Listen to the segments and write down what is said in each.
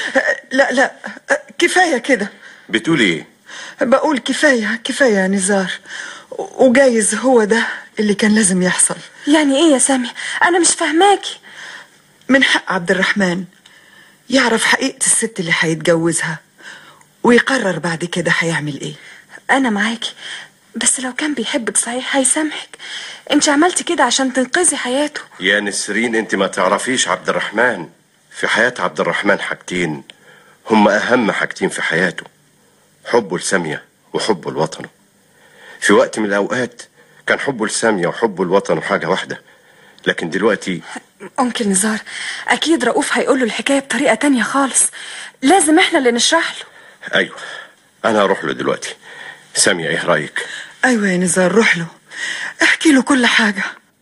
لا لا كفاية كده بتقول ايه بقول كفاية كفاية يا نزار وجايز هو ده اللي كان لازم يحصل يعني ايه يا سامي انا مش فاهماكي من حق عبد الرحمن يعرف حقيقة الست اللي هيتجوزها ويقرر بعد كده هيعمل ايه انا معاكي بس لو كان بيحبك صحيح هيسامحك انت عملتي كده عشان تنقذي حياته يا نسرين انت ما تعرفيش عبد الرحمن في حياة عبد الرحمن حاجتين هم اهم حاجتين في حياته حبه لسامية وحبه لوطنه في وقت من الاوقات كان حبه لسامية وحبه لوطنه حاجة واحدة لكن دلوقتي انكل نزار اكيد رؤوف هيقول له الحكايه بطريقه تانية خالص لازم احنا اللي نشرح له ايوه انا هروح له دلوقتي سامية ايه رايك ايوه يا نزار روح له احكي له كل حاجة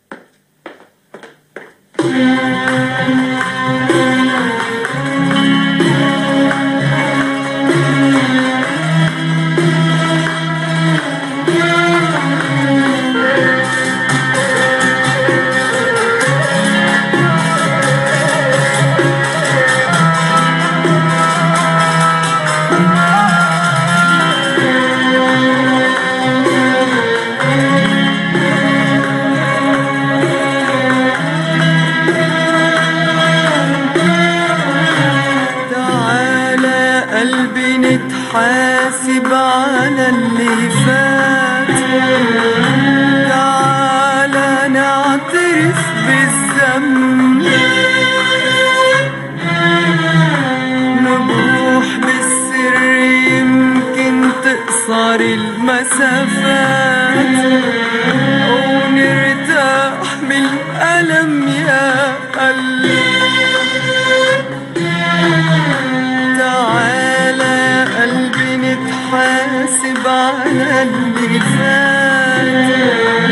تعالى قلبي نتحاسب على اللي فات تعالى نعترف بالذنب نبوح بالسر يمكن تقصر المسافات ونرتاح من الألم يا قلبي تعالى قلبي نتحاسب على اللي فات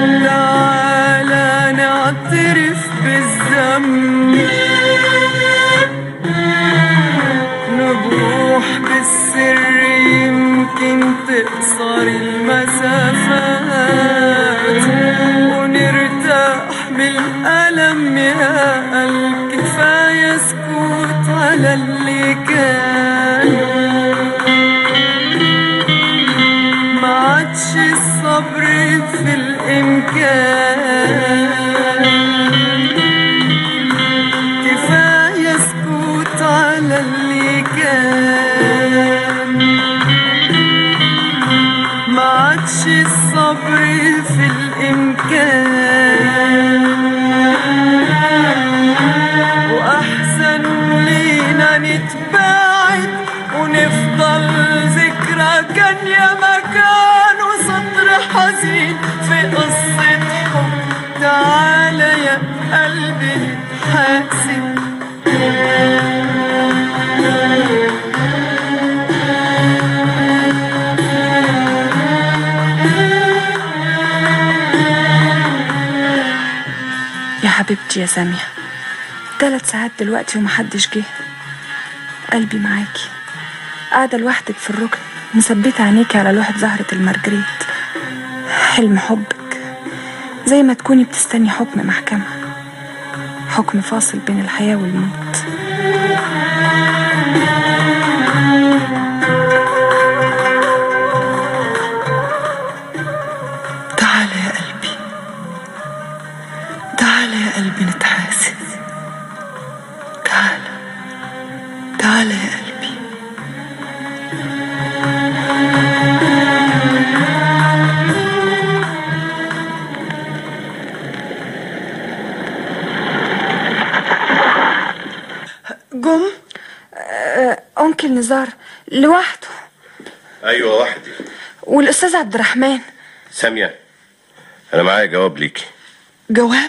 تعالى نعترف بالذنب نبوح بالسر يمكن تقصر المسافات ونرتاح بالألم يا قلب كفاية سكوت على اللي كان ما عادش الصبر في الإمكان كفاية سكوت على اللي كان ما عادش الصبر في الإمكان وأحسن لينا نتباعد ونفضل ذكرى كان يا مكان وسطر حزين في قصة حب تعالى يا قلبي نتحاسب يا حبيبتي يا سامية ثلاث ساعات دلوقتي ومحدش جه قلبي معاكي قاعدة لوحدك في الركن مثبتة عينيكي على لوحة زهرة المرجريت حلم حبك زي ما تكوني بتستني حكم محكمة حكم فاصل بين الحياة والموت تعالى يا قلبي تعالى يا قلبي نتحاسب تعالى تعالى يا قلبي جم أنكل نزار لوحده ايوه وحدي والأستاذ عبد الرحمن سامية انا معايا جواب ليكي جواب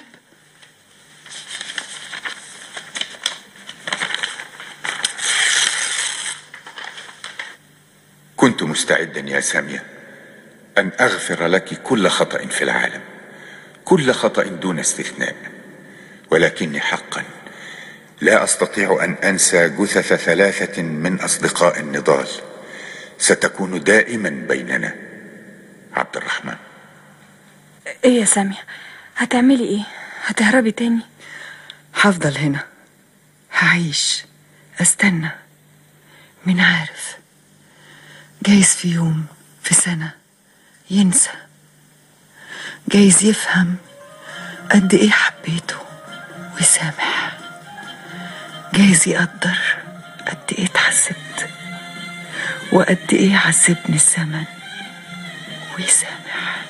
كنت مستعدا يا سامية أن أغفر لك كل خطأ في العالم كل خطأ دون استثناء ولكني حقا لا أستطيع أن أنسى جثث ثلاثة من أصدقاء النضال ستكون دائما بيننا عبد الرحمن إيه يا سامية هتعملي إيه هتهربي تاني هفضل هنا هعيش استنى من عارف جايز في يوم في سنة ينسى جايز يفهم قد ايه حبيته ويسامح جايز يقدر قد ايه اتحسبت وقد ايه عذبني الزمن ويسامح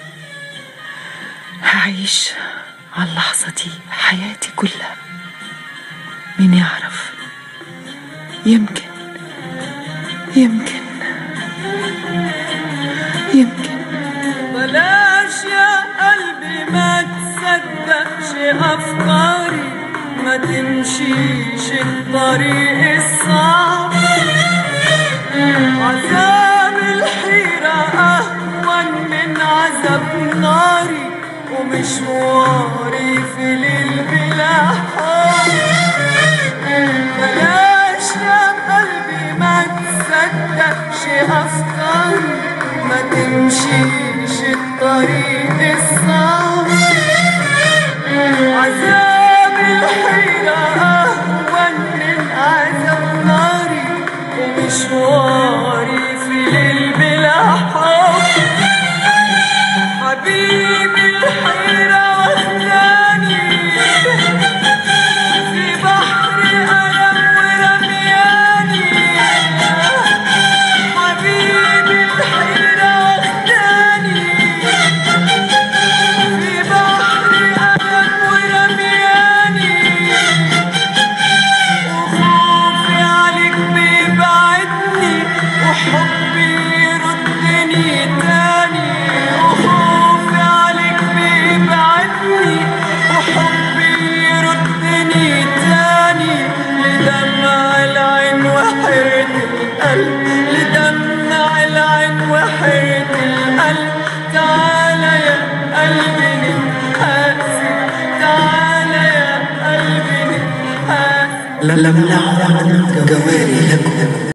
هعيش على اللحظة دي حياتي كلها مين يعرف يمكن يمكن يمكن بلاش يا قلبي ما تصدقش أفكاري ما تمشيش الطريق الصعب عذاب الحيرة أهون من عذاب ناري ومشواري في ليل بلا حب بلاش يا قلبي ما تصدقش أفكاري ما تمشيش الطريق الصعب عذاب الحيرة أهون من عذاب ناري ومشواري في ليل بلا حب حبيبي الحيرة واخداني في بحر ألم ورمياني حبيبي الحيرة واخداني في بحر ألم ورمياني وخوفي عليك بيبعدني وحبي يردني تاني وخوفي عليك بيبعدني وحبي يردني تاني لدمع العين وحيرة القلب لدمع العين وحيرة القلب تعالى يا قلبي نتقاسي تعالى يا قلبي نتقاسي لم نعد جواري لكم